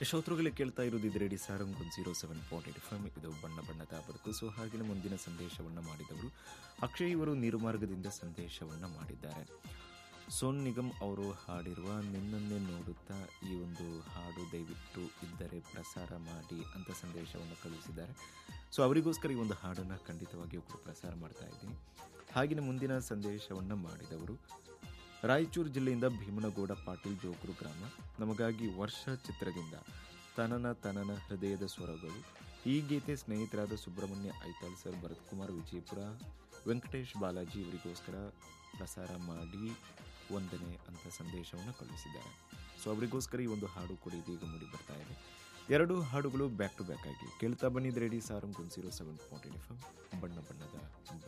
ಶ್ರೋತೃಗಳೇ ಕೇಳ್ತಾ ಇರೋದು ಇದು radio Sarang one zero seven point eight F ಇದು ಬಣ್ಣ ಬಣ್ಣದ ಬದುಕು ಸೊ ಹಾಗೆಯೇ ಮುಂದಿನ ಸಂದೇಶವನ್ನು ಮಾಡಿದವರು ಅಕ್ಷಯ್ ಇವರು ನೀರುಮಾರ್ಗದಿಂದ ಸಂದೇಶವನ್ನು ಮಾಡಿದ್ದಾರೆ ಸೋನ್ ನಿಗಮ್ ಅವರು ಹಾಡಿರುವ ನಿನ್ನನ್ನೇ ನೋಡುತ್ತಾ ಈ ಒಂದು ಹಾಡು ದಯವಿಟ್ಟು ಇದ್ದರೆ ಪ್ರಸಾರ ಮಾಡಿ ಅಂತ ಸಂದೇಶವನ್ನು ಕಳುಹಿಸಿದ್ದಾರೆ ಸೊ ಅವರಿಗೋಸ್ಕರ ಈ ಒಂದು ಹಾಡನ್ನು ಖಂಡಿತವಾಗಿಯೂ ಕೂಡ ಪ್ರಸಾರ ಮಾಡ್ತಾ ಇದ್ದೀನಿ ಹಾಗೆಯೇ ಮುಂದಿನ ಸಂದೇಶವನ್ನು ಮಾಡಿದವರು ರಾಯಚೂರು ಜಿಲ್ಲೆಯಿಂದ ಭೀಮನಗೌಡ ಪಾಟೀಲ್ ಜೋಕೂರು ಗ್ರಾಮ ನಮಗಾಗಿ ವರ್ಷ ಚಿತ್ರದಿಂದ ತನನ ತನನ ಹೃದಯದ ಸ್ವರಗಳು ಈ ಗೀತೆ ಸ್ನೇಹಿತರಾದ ಸುಬ್ರಹ್ಮಣ್ಯ ಐತಾಳ್ ಸರ್ ಭರತ್ ಕುಮಾರ್ ವಿಜಯಪುರ ವೆಂಕಟೇಶ್ ಬಾಲಾಜಿ ಇವರಿಗೋಸ್ಕರ ಪ್ರಸಾರ ಮಾಡಿ ವಂದನೆ ಅಂತ ಸಂದೇಶವನ್ನು ಕಳುಹಿಸಿದ್ದಾರೆ ಸೊ ಅವರಿಗೋಸ್ಕರ ಈ ಒಂದು ಹಾಡು ಕೂಡ ಇದೀಗ ಮೂಡಿ ಬರ್ತಾ ಇದೆ ಎರಡು ಹಾಡುಗಳು ಬ್ಯಾಕ್ ಟು ಬ್ಯಾಕ್ ಆಗಿ ಕೇಳ್ತಾ ಬನ್ನಿದ್ radio Sarang one zero seven point ಬಣ್ಣ ಬಣ್ಣದ